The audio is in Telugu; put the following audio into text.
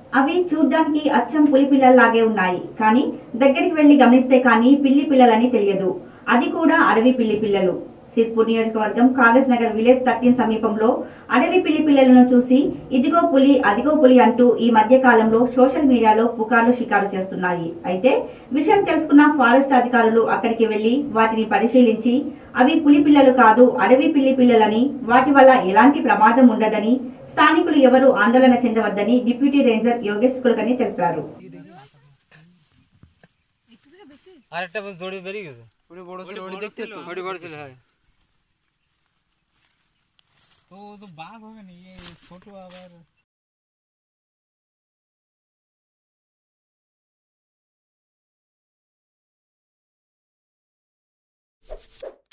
అవి చూడ్డానికి అచ్చం పులి పిల్లల్లాగే ఉన్నాయి కానీ దగ్గరికి వెళ్లి గమనిస్తే కానీ పిల్లి పిల్లలని తెలియదు అది కూడా అడవి పిల్లి పిల్లలు సిర్పూర్ నియోజకవర్గం కాగజ్ నగర్ విలేజ్ థర్టీన్ సమీపంలో అడవి పిల్లి పిల్లలను చూసి ఇదిగో పులి అదిగో పులి అంటూ ఈ మధ్య కాలంలో సోషల్ మీడియాలో పుకార్లు షికారు చేస్తున్నాయి అయితే విషయం తెలుసుకున్న ఫారెస్ట్ అధికారులు అక్కడికి వెళ్లి వాటిని పరిశీలించి అవి పులి పిల్లలు కాదు అడవి పిల్లి పిల్లలని వాటి వల్ల ఎలాంటి ప్రమాదం ఉండదని స్థానికులు ఎవరూ ఆందోళన చెందవద్దని డిప్యూటీ రేంజర్ యోగేష్ కులకర్ణి తెలిపారు আরেকটা বস দড়ি বেরিয়ে গেছে ওটা বড় ছিল ওটা দেখতে তো ওটি বড় ছিল হ্যাঁ তো ও তো বাঘ হবে না ये ছোট আবার